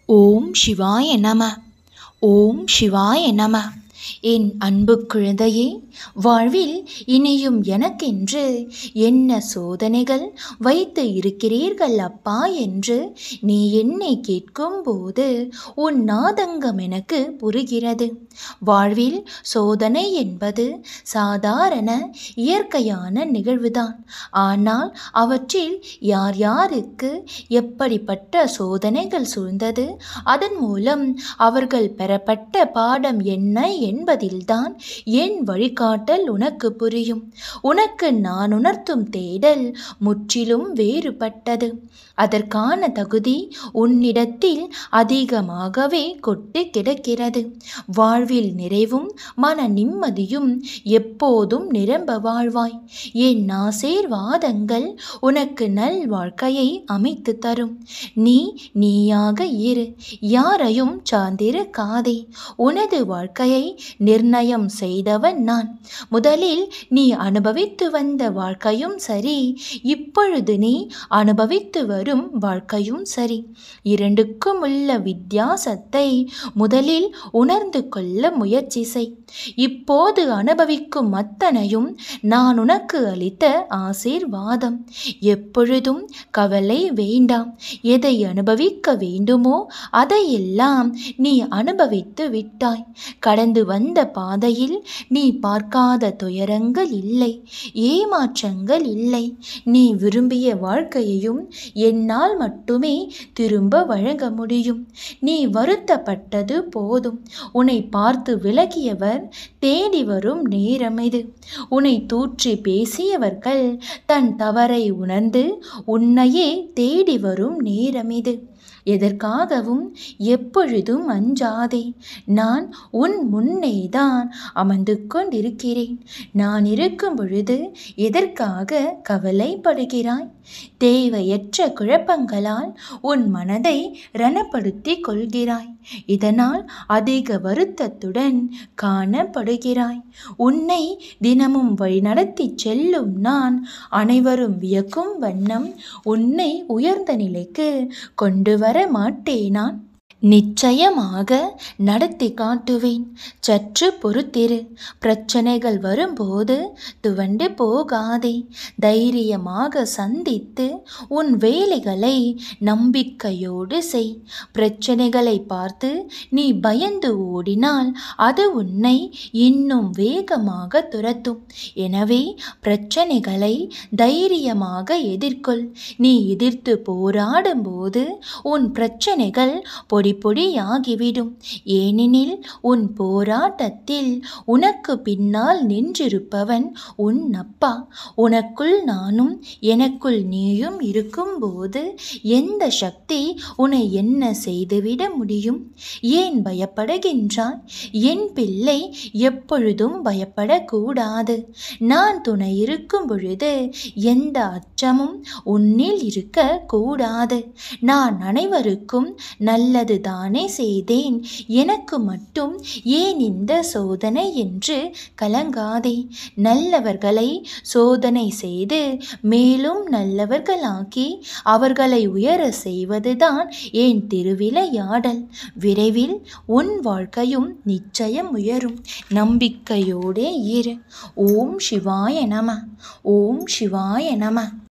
ஓம் சிவாய நம ஓம் சிவாய நம என் அன்பு குழந்தையே வாழ்வில் இனியும் எனக்கென்று என்ன சோதனைகள் வைத்து இருக்கிறீர்கள் அப்பா என்று நீ என்னை கேட்கும்போது உன் நாதங்கம் எனக்கு புரிகிறது வாழ்வில் சோதனை என்பது சாதாரண இயற்கையான நிகழ்வுதான் ஆனால் அவற்றில் யார் யாருக்கு எப்படிப்பட்ட சோதனைகள் சூழ்ந்தது அதன் மூலம் அவர்கள் பெறப்பட்ட பாடம் என்ன என்பதில்தான் என் வழிகாட்டல் உனக்கு புரியும் உனக்கு நான் உணர்த்தும் தேடல் முற்றிலும் வேறுபட்டது அதற்கான தகுதி உன்னிடத்தில் அதிகமாகவே கொட்டு கிடக்கிறது வாழ்வில் நிறைவும் மன நிம்மதியும் எப்போதும் நிரம்ப வாழ்வாய் என் ஆசீர்வாதங்கள் உனக்கு நல் வாழ்க்கையை அமைத்து தரும் நீ நீயாக இரு யாரையும் சார்ந்திருக்காதே உனது வாழ்க்கையை நிர்ணயம் செய்தவன் நான் முதலில் நீ அனுபவித்து வந்த வாழ்க்கையும் சரி இப்பொழுது நீ அனுபவித்து வரும் வாழ்க்கையும் சரி இரண்டுக்கும் உள்ள வித்தியாசத்தை முதலில் உணர்ந்து கொள்ள முயற்சி செய் இப்போது அனுபவிக்கும் அத்தனையும் நான் உனக்கு அளித்த ஆசீர்வாதம் எப்பொழுதும் கவலை வேண்டாம் எதை அனுபவிக்க வேண்டுமோ அதையெல்லாம் நீ அனுபவித்து விட்டாய் கடந்து வந்த பாதையில் நீ பார்க்காத துயரங்கள் இல்லை ஏமாற்றங்கள் இல்லை நீ விரும்பிய வாழ்க்கையையும் என்னால் மட்டுமே திரும்ப வழங்க முடியும் நீ வருத்தப்பட்டது போதும் உன்னை பார்த்து விலகியவர் தேடி வரும் நேரம் இது உன்னை தூற்றி பேசியவர்கள் தன் தவறை உணர்ந்து உன்னையே தேடி வரும் நேரம் இது எதற்காகவும் எப்பொழுதும் அஞ்சாதே நான் உன் முன்னேதான் அமர்ந்து கொண்டிருக்கிறேன் நான் இருக்கும் பொழுது எதற்காக கவலைப்படுகிறாய் தேவையற்ற குழப்பங்களால் உன் மனதை ரணப்படுத்தி கொள்கிறாய் இதனால் அதிக வருத்தத்துடன் காணப்படுகிறாய் உன்னை தினமும் வழிநடத்தி செல்லும் நான் அனைவரும் வியக்கும் வண்ணம் உன்னை உயர்ந்த நிலைக்கு கொண்டு வர மாட்டேனான் நிச்சயமாக நடத்தி காட்டுவேன் சற்று பொறுத்திரு பிரச்சனைகள் வரும்போது துவண்டு போகாதே தைரியமாக சந்தித்து உன் வேலைகளை நம்பிக்கையோடு செய் பிரச்சனைகளை பார்த்து நீ பயந்து ஓடினால் அது உன்னை இன்னும் வேகமாக துரத்தும் எனவே பிரச்சனைகளை தைரியமாக எதிர்கொள் நீ எதிர்த்து போராடும்போது உன் பிரச்சனைகள் பொடி பொடியாகிவிடும் ஏனெனில் உன் போராட்டத்தில் உனக்கு பின்னால் நின்றிருப்பவன் உன் அப்பா உனக்குள் நானும் எனக்குள் நீயும் இருக்கும்போது எந்த சக்தி உன்னை என்ன செய்துவிட முடியும் ஏன் பயப்படுகின்றாய் என் பிள்ளை எப்பொழுதும் பயப்படக்கூடாது நான் துணை இருக்கும் பொழுது எந்த அச்சமும் உன்னில் இருக்க கூடாது நான் அனைவருக்கும் நல்லது தானே செய்தேன் எனக்கு மட்டும் ஏன் இந்த சோதனை என்று கலங்காதே நல்லவர்களை சோதனை செய்து மேலும் நல்லவர்களாக்கி அவர்களை உயர செய்வதுதான் என் திருவிளையாடல் விரைவில் உன் வாழ்க்கையும் நிச்சயம் உயரும் நம்பிக்கையோடே இரு ஓம் சிவாய நம ஓம் சிவாய நம